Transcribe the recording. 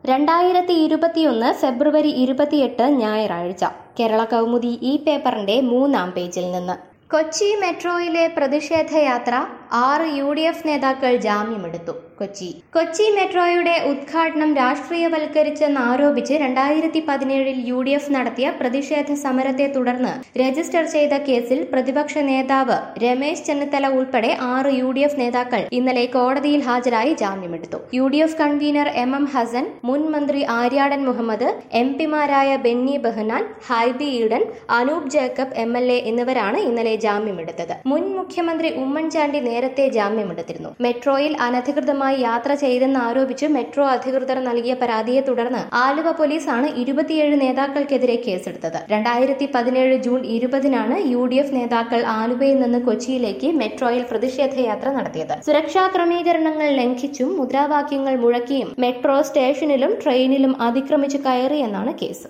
രണ്ടായിരത്തി ഇരുപത്തിയൊന്ന് ഫെബ്രുവരി ഇരുപത്തിയെട്ട് ഞായറാഴ്ച കേരള കൗമുദി ഈ പേപ്പറിന്റെ മൂന്നാം പേജിൽ നിന്ന് കൊച്ചി മെട്രോയിലെ പ്രതിഷേധയാത്ര ആറ് യു ഡി എഫ് നേതാക്കൾ ജാമ്യമെടുത്തു കൊച്ചി കൊച്ചി മെട്രോയുടെ ഉദ്ഘാടനം രാഷ്ട്രീയവൽക്കരിച്ചെന്ന് ആരോപിച്ച് രണ്ടായിരത്തി പതിനേഴിൽ യു ഡി എഫ് നടത്തിയ പ്രതിഷേധ സമരത്തെ തുടർന്ന് രജിസ്റ്റർ ചെയ്ത കേസിൽ പ്രതിപക്ഷ നേതാവ് രമേശ് ചെന്നിത്തല ഉൾപ്പെടെ ആറ് യു ഡി എഫ് നേതാക്കൾ ഇന്നലെ കോടതിയിൽ ഹാജരായി ജാമ്യമെടുത്തു U D F convener M M Hassan മുൻ മന്ത്രി ആര്യാടൻ മുഹമ്മദ് എം പിമാരായ Benny Behanan Hibi Eden Anoop Jacob M L A എന്നിവരാണ് ഇന്നലെ ജാമ്യമെടുത്തത് മുൻ മുഖ്യമന്ത്രി ഉമ്മൻചാണ്ടി നേരത്തെ ജാമ്യമെടുത്തിരുന്നു മെട്രോയിൽ അനധികൃതമായി യാത്ര ചെയ്തെന്ന് ആരോപിച്ച് മെട്രോ അധികൃതർ നൽകിയ പരാതിയെ തുടർന്ന് ആലുവ പോലീസാണ് ഇരുപത്തിയേഴ് നേതാക്കൾക്കെതിരെ കേസെടുത്തത് രണ്ടായിരത്തി പതിനേഴ് ജൂൺ ഇരുപതിനാണ് യു ഡി എഫ് നേതാക്കൾ ആലുവയിൽ നിന്ന് കൊച്ചിയിലേക്ക് മെട്രോയിൽ പ്രതിഷേധയാത്ര നടത്തിയത് സുരക്ഷാ ക്രമീകരണങ്ങൾ ലംഘിച്ചും മുദ്രാവാക്യങ്ങൾ മുഴക്കിയും മെട്രോ സ്റ്റേഷനിലും ട്രെയിനിലും അതിക്രമിച്ചു കയറിയെന്നാണ് കേസ്